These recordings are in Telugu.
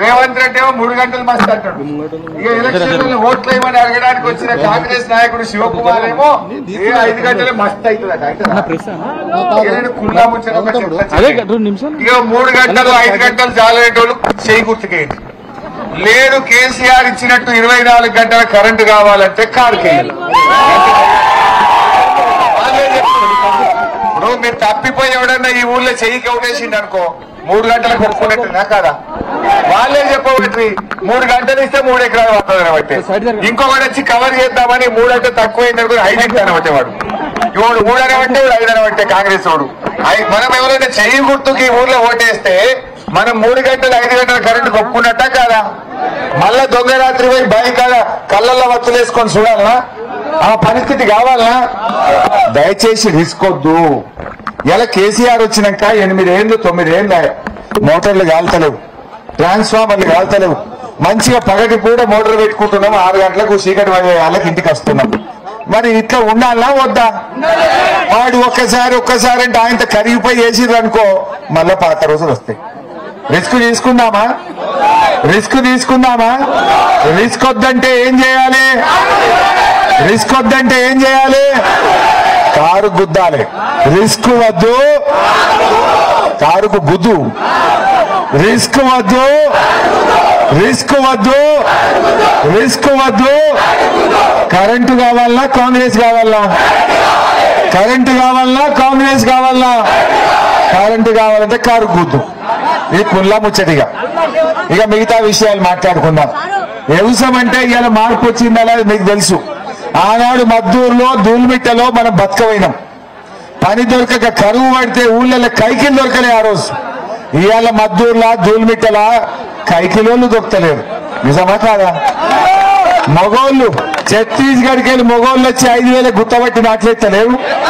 రేవంత్ రెడ్డి ఏమో మూడు గంటలు మస్తు అంటాడు ఇక ఎలక్షన్ ఓట్లు వేయమని అడగడానికి వచ్చిన కాంగ్రెస్ నాయకుడు శివకుమార్ ఏమో ఏ ఐదు గంటలే మస్తు అవుతుంది కుల్లా ముచ్చట ఒక చెట్ల అదే చెట్టు. రెండు నిమిషాలు ఇక మూడు గంటలు ఐదు గంటలు చాలేటోళ్ళు చేయి గుర్తుకేయండి లేదు కేసీఆర్ ఇచ్చినట్టు ఇరవై నాలుగు గంటల కరెంటు కావాలంటే కారు కేయాలి ఇప్పుడు మీరు తప్పిపోయి ఎవడన్నా ఈ ఊర్లో చెయ్యి కౌటేసిండు అనుకో మూడు గంటలకు ఒప్పుకున్నట్టున్నా కదా వాళ్ళే చెప్పబట్టి మూడు గంటలు ఇస్తే మూడు ఎకరాలు వస్తుంది అనబట్టి ఇంకొకటి వచ్చి కవర్ చేద్దామని మూడు అంటే తక్కువైంది అనుకో ఐదు ఎకరాలు అనబట్టే వాడు ఇవాడు మూడు అనబట్టే వాడు ఐదు అనబట్టే కాంగ్రెస్ వాడు ఐ- మనం ఎవరైనా చెయ్యి గుర్తుకి ఈ ఊర్లో ఓటేస్తే మనం మూడు గంటలు ఐదు గంటల కరెంటు ఒప్పుకున్నట్ట కాదా మళ్ళా దొంగ రాత్రి పోయి బైక్ కళ్ళల్లో వత్తులేసుకొని చూడాలనా ఆ పరిస్థితి కావాలనా దయచేసి రిస్క్ వద్దు ఇలా కేసీఆర్ వచ్చినాక ఎనిమిదేళ్ళు తొమ్మిదేళ్ళు మోటార్లు కాల్తలేవు ట్రాన్స్ఫార్మర్లు కాల్తలేవు మంచిగా పగటి పూట మోటార్ పెట్టుకుంటున్నాం ఆరు గంటలకు చీకటి పడే వాళ్ళకి ఇంటికి వస్తున్నాం మరి ఇట్లా ఉండాలా వద్దా వాడు ఒక్కసారి ఒక్కసారి అంటే ఆయనతో కరిగిపోయి వేసిర్రు అనుకో మళ్ళా పాత రోజులు వస్తాయి రిస్క్ తీసుకుందామా రిస్క్ తీసుకుందామా రిస్క్ వద్దంటే ఏం చేయాలి రిస్క్ వద్దంటే ఏం చేయాలి కారు గుద్దాలి రిస్క్ వద్దు కారుకు గుద్దు రిస్క్ వద్దు రిస్క్ వద్దు రిస్క్ వద్దు కరెంటు కావాలా కాంగ్రెస్ కావాలా కరెంటు కావాలా కాంగ్రెస్ కావాలా కరెంటు కావాలంటే కారు గుద్దు ఇది కుల్లా ముచ్చటిగా ఇక మిగతా విషయాలు మాట్లాడుకుందాం వ్యవసాయం అంటే ఇవాళ మార్పు వచ్చిందా అది మీకు తెలుసు ఆనాడు మద్దూరులో దూల్మిట్టలో మనం బతకవైనాం పని దొరకక కరువు పడితే ఊళ్ళలో కైకిలు దొరకలే ఆ రోజు ఇవాళ మద్దూరులా దూల్మిట్టలా కైకిలోళ్ళు దొరకలేరు నిజమా కాదా మగోళ్ళు ఛత్తీస్గఢ్కి వెళ్ళి మగోళ్ళు వచ్చి ఐదు వేల గుత్తబట్టి నాట్లెత్తలేవు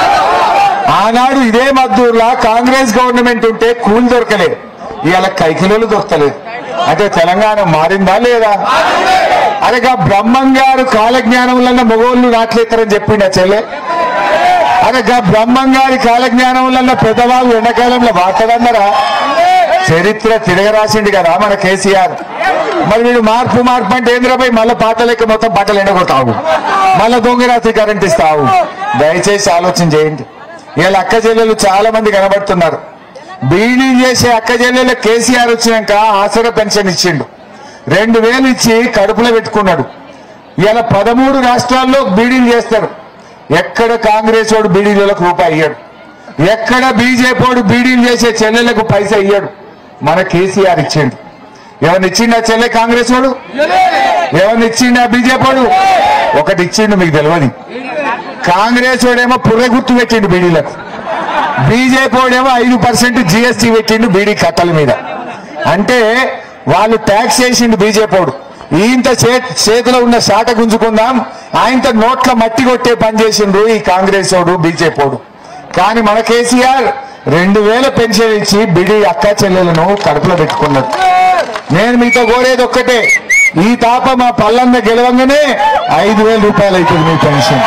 ఆనాడు ఇదే మద్దూరులా కాంగ్రెస్ గవర్నమెంట్ ఉంటే కూలి దొరకలేదు ఇవాళ కైకిలోలు దొరకలేదు అంటే తెలంగాణ మారిందా లేదా అనగా బ్రహ్మం గారు కాలజ్ఞానంలో మగోళ్ళు నాట్లెత్తారని చెప్పిండ చెల్లె అనగా బ్రహ్మం గారి కాలజ్ఞానంలో పెద్దవాళ్ళు ఎండాకాలంలో వాడతాడన్నారా చరిత్ర తిరగరాసిండు కదా మన కేసీఆర్ మరి వీడు మార్పు మార్పు అంటే ఏంద్రపై మళ్ళీ పాట లెక్క మొత్తం బట్టలు ఎండగొడతావు మళ్ళీ దొంగరాత్రి కరెంట్ ఇస్తావు దయచేసి ఆలోచన చేయండి వీళ్ళ అక్క చెల్లెలు చాలా మంది కనబడుతున్నారు బీడీ చేసే అక్క చెల్లెలు కేసీఆర్ వచ్చినాక ఆసరా పెన్షన్ ఇచ్చిండు రెండు వేలు ఇచ్చి కడుపులో పెట్టుకున్నాడు ఇలా పదమూడు రాష్ట్రాల్లో బీడీలు చేస్తారు ఎక్కడ కాంగ్రెస్ వాడు బీడీలకు రూపాయి ఇయ్యడు ఎక్కడ బీజేపీ వాడు బీడీలు చేసే చెల్లెలకు పైసా ఇయ్యడు మన కేసీఆర్ ఇచ్చిండు ఎవరిని ఇచ్చిండా చెల్లె కాంగ్రెస్ వాడు ఎవరిని ఇచ్చిండా బీజేపీ వాడు ఒకటి ఇచ్చిండు మీకు తెలియదు కాంగ్రెస్ వాడేమో పుర్రె గుర్తు పెట్టిండు బీడీలకు బీజేపీ వాడేమో ఐదు పర్సెంట్ జిఎస్టీ పెట్టిండు బీడీ కట్టల మీద అంటే వాళ్ళు ట్యాక్స్ చేసిండు బీజేపీ వాడు ఈయంత చే- చేతిలో ఉన్న శాట గుంజుకుందాం ఆయనతో నోట్ల మట్టి కొట్టే పని చేసిండ్రు ఈ కాంగ్రెస్ వాడు బీజేపీ వాడు కానీ మన కేసీఆర్ రెండు వేల పెన్షన్ ఇచ్చి బిడి అక్క చెల్లెలను కడుపులో పెట్టుకున్నాడు నేను మీతో కోరేది ఒక్కటే ఈ తాప మా పల్లన్న గెలవంగానే ఐదు వేల రూపాయలు అవుతుంది మీ పెన్షన్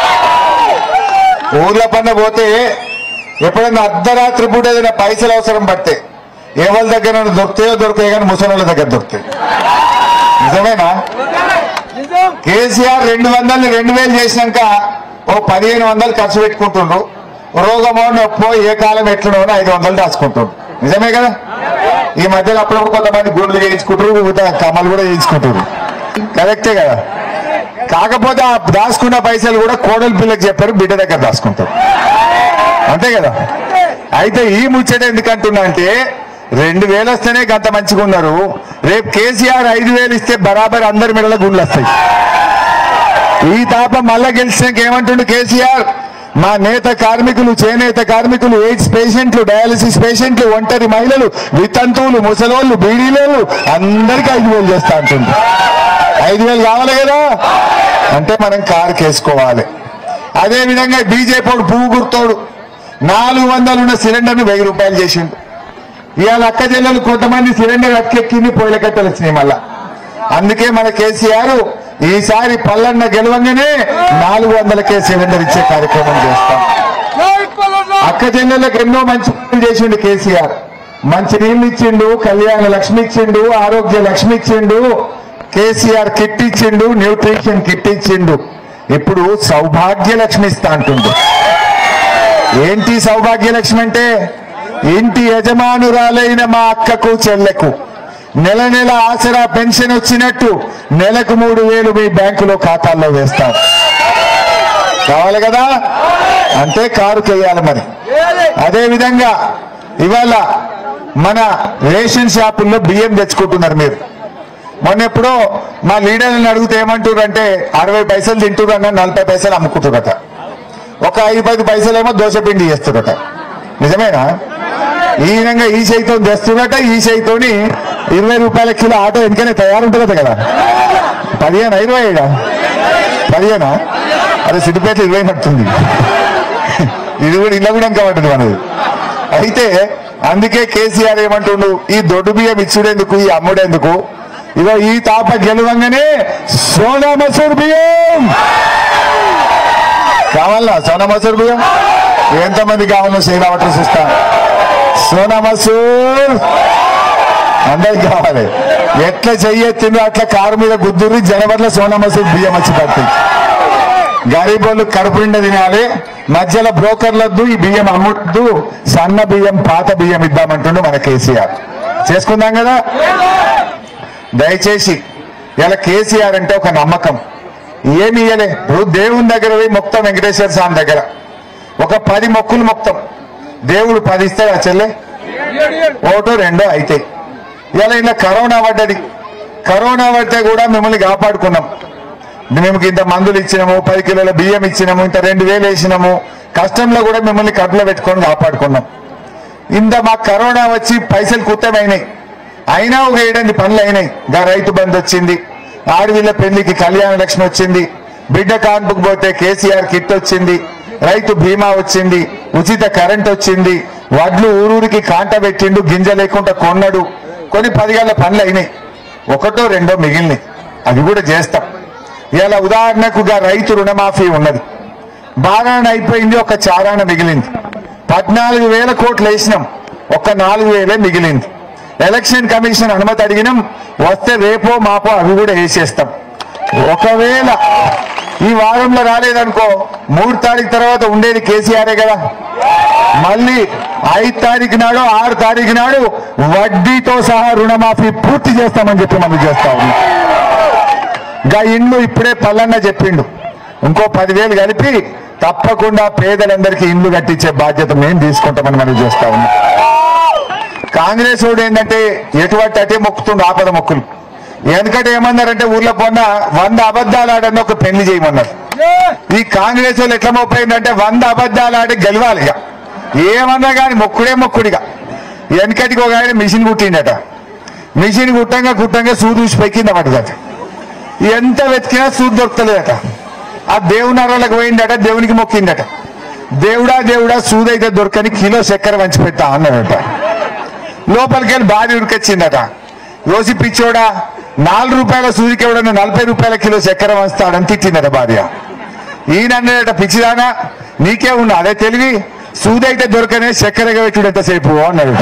ఊర్ల పన్న పోతే ఎప్పుడైనా అర్ధరాత్రి పూట ఏదైనా పైసలు అవసరం పడితే ఎవరి దగ్గర దొరుకుతాయో దొరుకుతాయో కానీ ముసలి దగ్గర దొరుకుతాయి నిజమేనా కేసీఆర్ రెండు వందలు రెండు వేలు చేసినాక ఓ పదిహేను వందలు ఖర్చు పెట్టుకుంటుండ్రు రోగమో నొప్పో ఏ కాలం ఎట్లనో అని ఐదు వందలు దాచుకుంటుండ్రు నిజమే కదా ఈ మధ్యలో అప్పుడప్పుడు కొంతమంది గుండ్లు చేయించుకుంటారు మిగతా కమ్మలు కూడా చేయించుకుంటారు కరెక్టే కదా కాకపోతే ఆ దాచుకున్న పైసలు కూడా కోడలి పిల్లకి చెప్పారు బిడ్డ దగ్గర దాచుకుంటారు అంతే కదా అయితే ఈ ముచ్చట ఎందుకంటున్నా అంటే రెండు వేలు వస్తేనే గంత మంచిగా ఉన్నారు రేపు కేసీఆర్ ఐదు వేలు ఇస్తే బరాబర్ అందరి మెడల గుండ్లు వస్తాయి ఈ తాప మళ్ళా గెలిచినాక ఏమంటుండు కేసీఆర్ మా నేత కార్మికులు చేనేత కార్మికులు ఎయిడ్స్ పేషెంట్లు డయాలసిస్ పేషెంట్లు ఒంటరి మహిళలు వితంతువులు ముసలోళ్ళు బీడీలోళ్ళు అందరికీ ఐదు వేలు చేస్తా అంటుంది ఐదు వేలు కావాలి కదా అంటే మనం కారు కేసుకోవాలి అదే విధంగా బీజేపీ వాడు పువ్వు గుర్తోడు నాలుగు వందలు ఉన్న సిలిండర్ని వెయ్యి రూపాయలు చేసిండు ఇవాళ అక్క చెల్లెలు కొంతమంది సిలిండర్ అక్కెక్కింది పొయ్యిల కట్టెలు వచ్చినాయి మళ్ళా అందుకే మన కేసీఆర్ ఈసారి పల్లన్న గెలవంగానే నాలుగు వందలకే సిలిండర్ ఇచ్చే కార్యక్రమం చేస్తాం అక్క చెల్లెలకు ఎన్నో మంచి పనులు చేసిండు కేసీఆర్ మంచి నీళ్ళు ఇచ్చిండు కళ్యాణ లక్ష్మి ఇచ్చిండు ఆరోగ్య లక్ష్మి ఇచ్చిండు కేసీఆర్ కిట్ ఇచ్చిండు న్యూట్రిషన్ కిట్ ఇచ్చిండు ఇప్పుడు సౌభాగ్య లక్ష్మి ఇస్తా అంటుండు ఏంటి సౌభాగ్య లక్ష్మి అంటే ఇంటి యజమానురాలైన మా అక్కకు చెల్లెకు నెల నెల ఆసరా పెన్షన్ వచ్చినట్టు నెలకు మూడు వేలు మీ బ్యాంకులో ఖాతాల్లో వేస్తాం కావాలి కదా అంటే కారు చేయాలి మరి అదే విధంగా ఇవాళ మన రేషన్ షాపుల్లో బియ్యం తెచ్చుకుంటున్నారు మీరు మొన్న ఎప్పుడో మా లీడర్ని అడిగితే ఏమంటారు అంటే అరవై పైసలు తింటున్నారు అన్న నలభై పైసలు అమ్ముకుంటున్నారట ఒక ఐదు పది పైసలేమో దోశ పిండి చేస్తున్నట నిజమేనా ఈ విధంగా ఈ చేయితో తెస్తున్నట ఈ చేయితోని ఇరవై రూపాయల కిలో ఆటో ఎందుకనే తయారుంటుందట కదా పదిహేను ఇరవై ఏడా పదిహేనా అదే సిద్దిపేట ఇరవై నడుతుంది ఇది కూడా ఇళ్ళ కూడా ఇంకా పడుతుంది మనది అయితే అందుకే కేసీఆర్ ఏమంటుండు ఈ దొడ్డు బియ్యం ఇచ్చుడేందుకు ఈ అమ్ముడేందుకు ఇగో ఈ తాప గెలవంగానే సోనా మసూర్ బియ్యం కావాలా సోనా మసూర్ బియ్యం ఎంతమంది కావాలో శ్రీరావటం చూస్తా సోనా మసూర్ అందరికి కావాలి ఎట్లా చెయ్యెత్తిందో అట్లా కారు మీద గుద్దురి జనవరిలో సోనా మసూర్ బియ్యం వచ్చి పడుతుంది గరీబోళ్ళు కడుపు నిండా తినాలి మధ్యలో బ్రోకర్లొద్దు ఈ బియ్యం అమ్ముద్దు సన్న బియ్యం పాత బియ్యం ఇద్దామంటుండు మన కేసీఆర్ చేసుకుందాం కదా దయచేసి ఇలా కేసీఆర్ అంటే ఒక నమ్మకం ఏమి ఇయ్యలే ఇప్పుడు దేవుని దగ్గర పోయి మొత్తం వెంకటేశ్వర స్వామి దగ్గర ఒక పది మొక్కులు మొత్తం దేవుడు పది ఇస్తాడు ఆ చెల్లె ఒకటో రెండో అయితే ఇలా ఇలా కరోనా పడ్డది కరోనా పడితే కూడా మిమ్మల్ని కాపాడుకున్నాం మేము ఇంత మందులు ఇచ్చినాము పది కిలోల బియ్యం ఇచ్చినాము ఇంత రెండు వేలు వేసినాము కష్టంలో కూడా మిమ్మల్ని కడుపులో పెట్టుకొని కాపాడుకున్నాం ఇంత మాకు కరోనా వచ్చి పైసలు కుత్తమైనాయి అయినా ఒక ఏడంది పనులు అయినాయి గా రైతు బంధు వచ్చింది ఆడవిళ్ళ పెళ్లికి కళ్యాణ లక్ష్మి వచ్చింది బిడ్డ కాన్పుకు పోతే కేసీఆర్ కిట్ వచ్చింది రైతు బీమా వచ్చింది ఉచిత కరెంట్ వచ్చింది వడ్లు ఊరూరికి కాంట పెట్టిండు గింజ లేకుండా కొన్నాడు కొన్ని పదివేల పనులు అయినాయి ఒకటో రెండో మిగిలినాయి అవి కూడా చేస్తాం ఇలా ఉదాహరణకు గా రైతు రుణమాఫీ ఉన్నది బాగాన అయిపోయింది ఒక చారాన మిగిలింది పద్నాలుగు వేల కోట్లు వేసినాం ఒక్క నాలుగు వేలే మిగిలింది ఎలక్షన్ కమిషన్ అనుమతి అడిగినాం వస్తే రేపో మాపో అవి కూడా వేసేస్తాం ఒకవేళ ఈ వారంలో రాలేదనుకో మూడు తారీఖు తర్వాత ఉండేది కేసీఆరే కదా మళ్ళీ ఐదు తారీఖు నాడు ఆరు తారీఖు నాడు వడ్డీతో సహా రుణమాఫీ పూర్తి చేస్తామని చెప్పి మనం చేస్తా ఉన్నాం గా ఇండ్లు ఇప్పుడే పల్లన్న చెప్పిండు ఇంకో పదివేలు కలిపి తప్పకుండా పేదలందరికీ ఇండ్లు కట్టించే బాధ్యత మేము తీసుకుంటామని మనం చేస్తా ఉన్నాం కాంగ్రెస్ వాడు ఏంటంటే ఎటువంటి అటే మొక్కుతుండు ఆపద మొక్కులు ఎందుకంటే ఏమన్నారంటే ఊర్లో పొన్న వంద అబద్ధాలు ఆడని ఒక పెళ్లి చేయమన్నారు ఈ కాంగ్రెస్ వాళ్ళు ఎట్లా మొప్పైందంటే వంద అబద్ధాలు ఆడి గెలవాలి ఇక ఏమన్నా కానీ మొక్కుడే మొక్కుడిగా వెనకటికి ఒక ఆయన మిషన్ కుట్టిండట మిషన్ కుట్టంగా కుట్టంగా సూదూసి పెక్కింద పట్టుదట ఎంత వెతికినా సూది దొరకలేదట ఆ దేవుని అరలకు పోయిందట దేవునికి మొక్కిందట దేవుడా దేవుడా సూదైతే దొరకని కిలో చక్కెర వంచి పెట్టా అన్నాడట లోపలికి వెళ్ళి భార్య ఉరికొచ్చిందట యోసి పిచ్చోడా నాలుగు రూపాయల సూదికి ఎవడన్నా నలభై రూపాయల కిలో చక్కెర వంచుతాడని తిట్టిందట భార్య ఈయన అన్నాడట పిచ్చిదానా నీకే ఉన్నా అదే తెలివి సూదైతే దొరకనే చక్కెర పెట్టుడు ఎంతసేపు అన్నాడట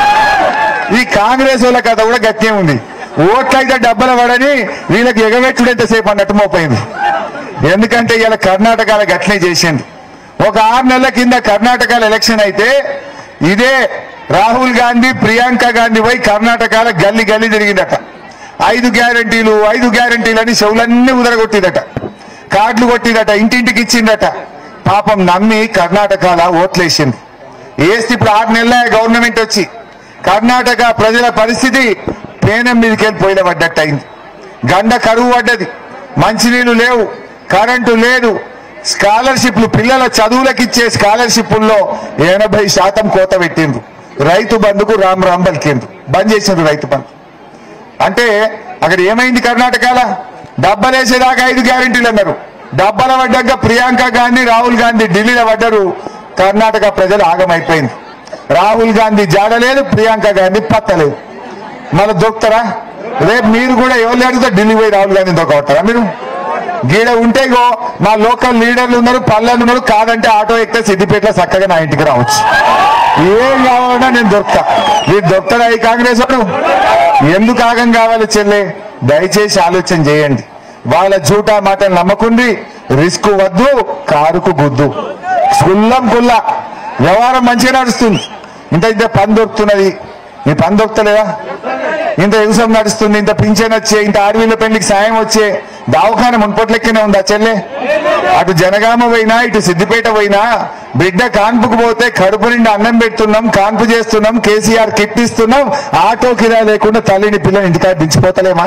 ఈ కాంగ్రెస్ వాళ్ళ కథ కూడా గట్టే ఉంది ఓట్లయితే డబ్బల పడని వీళ్ళకి ఎగబెట్టుడు ఎంతసేపు అన్నట్టు మోపోయింది ఎందుకంటే ఇలా కర్ణాటకలో గట్లే చేసింది ఒక ఆరు నెలల కింద కర్ణాటకలో ఎలక్షన్ అయితే ఇదే రాహుల్ గాంధీ ప్రియాంక గాంధీ పోయి కర్ణాటకలో గల్లి గల్లి తిరిగిందట ఐదు గ్యారంటీలు ఐదు గ్యారంటీలు అని చెవులన్నీ ఉదరగొట్టిందట కార్డులు కొట్టిందట ఇంటింటికి ఇచ్చిందట పాపం నమ్మి కర్ణాటకలో ఓట్లేసింది వేస్తే ఇప్పుడు ఆరు నెలల గవర్నమెంట్ వచ్చి కర్ణాటక ప్రజల పరిస్థితి పేనం మీదకి వెళ్ళి పోయిన పడ్డట్టు అయింది గండ కరువు పడ్డది మంచినీళ్లు లేవు కరెంటు లేదు స్కాలర్షిప్లు పిల్లల చదువులకు ఇచ్చే స్కాలర్షిప్ల్లో ఎనభై శాతం కోత పెట్టిండ్రు రైతు బంధుకు రామ్ రామ్ పలికిండ్రు బంద్ చేసిండ్రు రైతు బంధు అంటే అక్కడ ఏమైంది కర్ణాటకల డబ్బలేసేదాకా ఐదు గ్యారెంటీలు అన్నారు డబ్బల పడ్డాక ప్రియాంక గాంధీ రాహుల్ గాంధీ ఢిల్లీలో పడ్డారు కర్ణాటక ప్రజలు ఆగమైపోయింది రాహుల్ గాంధీ జాడలేదు ప్రియాంక గాంధీ పత్తలేదు మళ్ళీ దొరుకుతారా రేపు మీరు కూడా ఎవరు అడిగితే ఢిల్లీ పోయి రాహుల్ గాంధీ దొరకవస్తారా మీరు గీడ ఉంటే గో మా లోకల్ లీడర్లు ఉన్నారు పల్లెలు ఉన్నారు కాదంటే ఆటో ఎక్కితే సిద్దిపేటలో చక్కగా నా ఇంటికి రావచ్చు ఏం కావాలన్నా నేను దొరుకుతా మీరు దొరుకుతాడా ఈ కాంగ్రెస్ వాడు ఎందుకు ఆగం కావాలి చెల్లె దయచేసి ఆలోచన చేయండి వాళ్ళ జూటా మాటలు నమ్మకుండి రిస్క్ వద్దు కారుకు గుద్దు గుల్లం గుల్ల వ్యవహారం మంచిగా నడుస్తుంది ఇంత ఇంత పని దొరుకుతున్నది మీ పని దొరుకుతలేదా ఇంత యువసం నడుస్తుంది ఇంత పింఛన్ వచ్చే ఇంత ఆడవిళ్ళ పెళ్లికి సాయం వచ్చే దావఖాన మున్పట్లెక్కనే ఉందా చెల్లె అటు జనగామ పోయినా ఇటు సిద్దిపేట పోయినా బిడ్డ కాన్పుకు పోతే కడుపు నిండా అన్నం పెడుతున్నాం కాన్పు చేస్తున్నాం కేసీఆర్ కిట్ ఇస్తున్నాం ఆటో కిరాయి లేకుండా తల్లిని పిల్లని ఇంటికాడ దించిపోతలేమా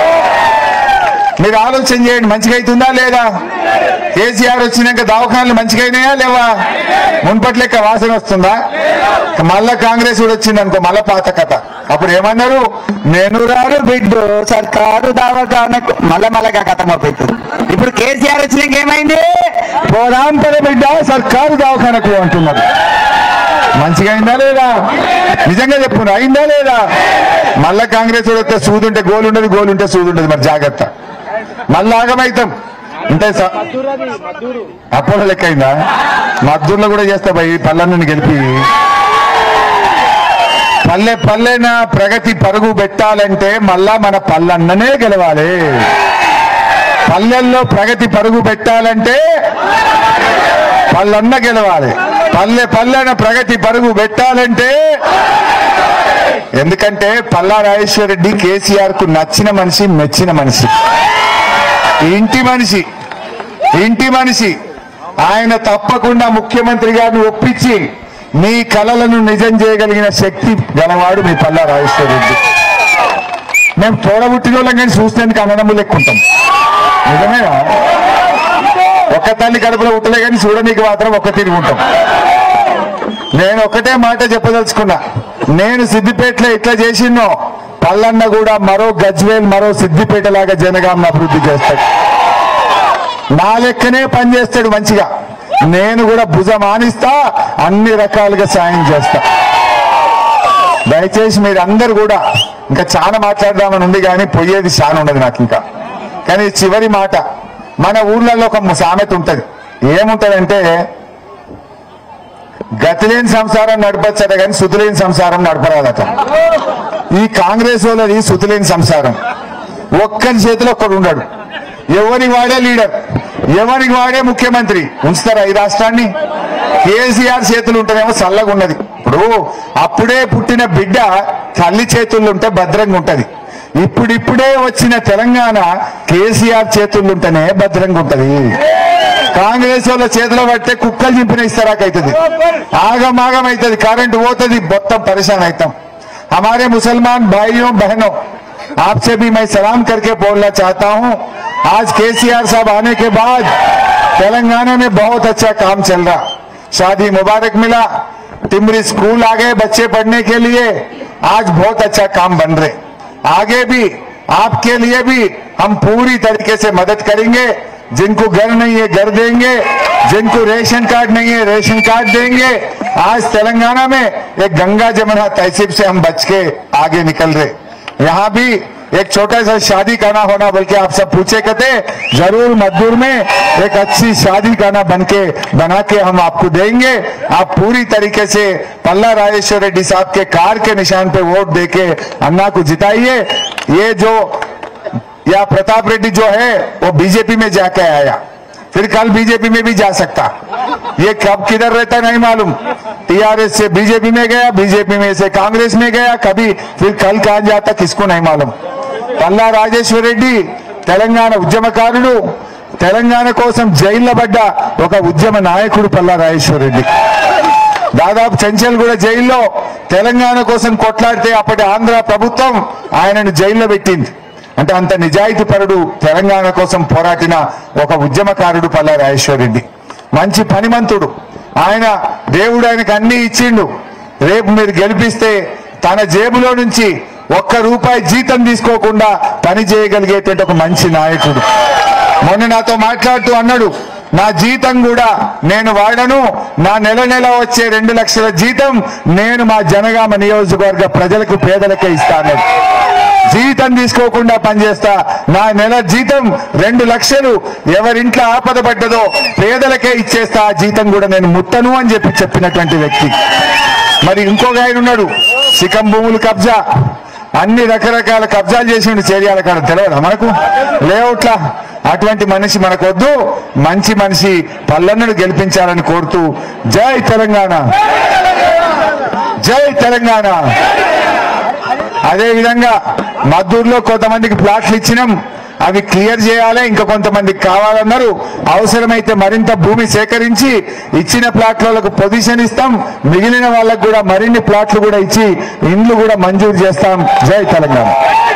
మీరు ఆలోచన చేయండి మంచిగా అవుతుందా లేదా కేసీఆర్ వచ్చినాక దవాఖానలు మంచిగా అయినాయా లేవా మున్పటి లెక్క వాసన వస్తుందా మళ్ళా కాంగ్రెస్ కూడా వచ్చింది అనుకో మళ్ళా పాత కథ అప్పుడు ఏమన్నారు నేను రారు బిడ్డు సర్కారు దవాఖానకు మళ్ళా మళ్ళా కథ మొదలవుతుంది ఇప్పుడు కేసీఆర్ వచ్చినాక ఏమైంది పోదాం పద బిడ్డ సర్కారు దవాఖానకు అంటున్నారు మంచిగా అయిందా లేదా నిజంగా చెప్పు అయిందా లేదా మళ్ళా కాంగ్రెస్ వాడు వస్తే సూదుంటే గోలు ఉండదు గోలు ఉంటే సూదు ఉండదు మరి జాగ్రత్త మళ్ళా ఆగమైతాం అంటే స- అపోలో లెక్క అయిందా మద్దూరులో కూడా చేస్తా భయ్ పల్లెని గెలిపి పల్లె పల్లెన ప్రగతి పరుగు పెట్టాలంటే మళ్ళా మన పల్లన్ననే గెలవాలి పల్లెల్లో ప్రగతి పరుగు పెట్టాలంటే పల్లన్న గెలవాలి పల్లె పల్లెన ప్రగతి పరుగు పెట్టాలంటే ఎందుకంటే పల్లా రాజేశ్వర రెడ్డి కేసీఆర్ కు నచ్చిన మనిషి మెచ్చిన మనిషి ఇంటి మనిషి ఇంటి మనిషి ఆయన తప్పకుండా ముఖ్యమంత్రి గారిని ఒప్పించి మీ కలలను నిజం చేయగలిగిన శక్తి గలవాడు మీ పల్లా రాజేశ్వర రెడ్డి మేము తోడబుట్టిన వాళ్ళం కానీ చూసేందుకు అన్నదమ్ములు ఎక్కుంటాం నిజమేనా ఒక్క తల్లి కడుపులో ఉట్టలే కానీ చూడనీకి మాత్రం ఒక్క తిరిగి ఉంటాం నేను ఒకటే మాట చెప్పదలుచుకున్నా నేను సిద్దిపేటలో ఇట్లా చేసినో పల్లన్న కూడా మరో గజ్వేల్ మరో సిద్దిపేట లాగా జనగాంను అభివృద్ధి చేస్తాడు నా లెక్కనే పనిచేస్తాడు మంచిగా నేను కూడా భుజం ఆనిస్తా అన్ని రకాలుగా సాయం చేస్తా దయచేసి మీరు అందరు కూడా ఇంకా చాలా మాట్లాడదామని ఉంది కానీ పోయేది చాలా ఉండదు నాకు ఇంకా కానీ చివరి మాట మన ఊర్లలో ఒక సామెత ఉంటది ఏముంటదంటే గతిలేని సంసారం నడపచ్చట కానీ శుతులేని సంసారం నడపరాదట ఈ కాంగ్రెస్ వాళ్ళది శుతులేని సంసారం ఒక్కరి చేతిలో ఒక్కడు ఉండడు ఎవరికి వాడే లీడర్ ఎవరికి వాడే ముఖ్యమంత్రి ఉంచుతారా ఈ రాష్ట్రాన్ని కేసీఆర్ చేతులు ఉంటేనేమో చల్లగా ఉన్నది ఇప్పుడు అప్పుడే పుట్టిన బిడ్డ తల్లి చేతుల్లో ఉంటే భద్రంగా ఉంటది ఇప్పుడిప్పుడే వచ్చిన తెలంగాణ కేసీఆర్ చేతుల్లో ఉంటేనే భద్రంగా ఉంటది కాంగ్రెస్ వాళ్ళ చేతిలో పడితే కుక్కలు చింపిన ఇస్తారాకైతుంది ఆగమాగం అవుతుంది కరెంట్ పోతుంది మొత్తం పరేషాన్ అవుతాం हमारे मुसलमान भाइयों बहनों आपसे भी मैं सलाम करके बोलना चाहता हूं आज केसीआर साहब आने के बाद तेलंगाना में बहुत अच्छा काम चल रहा शादी मुबारक मिला टिमरी स्कूल आ गए बच्चे पढ़ने के लिए आज बहुत अच्छा काम बन रहे आगे भी आपके लिए भी हम पूरी तरीके से मदद करेंगे जिनको घर नहीं है घर देंगे जिनको रेशन कार्ड नहीं है रेशन कार्ड देंगे आज तेलंगाना में एक गंगा जमुना तहसीब से हम बच के आगे निकल रहे यहाँ भी एक छोटा सा शादी खाना होना बल्कि आप सब पूछे कहते जरूर मजदूर में एक अच्छी शादी खाना बन के बना के हम आपको देंगे आप पूरी तरीके से पल्ला राजेश्वर रेड्डी साहब के कार के निशान पे वोट दे के अन्ना को जिताइए ये जो या प्रताप रेड्डी जो है वो बीजेपी में जाके आया फिर कल बीजेपी में भी जा सकता ये कब किधर रहता नहीं मालूम टीआरएस से बीजेपी में गया बीजेपी में से कांग्रेस में गया कभी फिर कल कहा जाता किसको नहीं मालूम పల్లా రాజేశ్వర రెడ్డి తెలంగాణ ఉద్యమకారుడు తెలంగాణ కోసం జైల్లో పడ్డ ఒక ఉద్యమ నాయకుడు పల్లా రాజేశ్వర రెడ్డి దాదాపు చెంచల్ కూడా జైల్లో తెలంగాణ కోసం కొట్లాడితే అప్పటి ఆంధ్ర ప్రభుత్వం ఆయనను జైల్లో పెట్టింది అంటే అంత నిజాయితీ పరుడు తెలంగాణ కోసం పోరాటిన ఒక ఉద్యమకారుడు పల్లా రాజేశ్వర రెడ్డి మంచి పనిమంతుడు ఆయన దేవుడు ఆయనకు అన్ని ఇచ్చిండు రేపు మీరు గెలిపిస్తే తన జేబులో నుంచి ఒక్క రూపాయి జీతం తీసుకోకుండా పని చేయగలిగేటువంటి ఒక మంచి నాయకుడు మొన్న నాతో మాట్లాడుతూ అన్నాడు నా జీతం కూడా నేను వాడను నా నెల నెల వచ్చే రెండు లక్షల జీతం నేను మా జనగామ నియోజకవర్గ ప్రజలకు పేదలకే ఇస్తాను జీతం తీసుకోకుండా పనిచేస్తా నా నెల జీతం రెండు లక్షలు ఎవరింట్లో ఆపద పడ్డదో పేదలకే ఇచ్చేస్తా ఆ జీతం కూడా నేను ముట్టను అని చెప్పి చెప్పినటువంటి వ్యక్తి మరి ఇంకొక ఆయన ఉన్నాడు సికం భూములు కబ్జా అన్ని రకరకాల కబ్జాలు చేసిండు చేరియాల కాడ తెలియదా మనకు లేఅవుట్లా అటువంటి మనిషి మనకు వద్దు మంచి మనిషి పల్లన్నను గెలిపించాలని కోరుతూ జై తెలంగాణ జై తెలంగాణ అదే విధంగా మద్దూరులో కొంతమందికి ప్లాట్లు ఇచ్చినాం అవి క్లియర్ చేయాలి ఇంకా కొంతమందికి కావాలన్నారు అవసరమైతే మరింత భూమి సేకరించి ఇచ్చిన ప్లాట్లకు పొజిషన్ ఇస్తాం మిగిలిన వాళ్ళకు కూడా మరిన్ని ప్లాట్లు కూడా ఇచ్చి ఇండ్లు కూడా మంజూరు చేస్తాం జై తెలంగాణ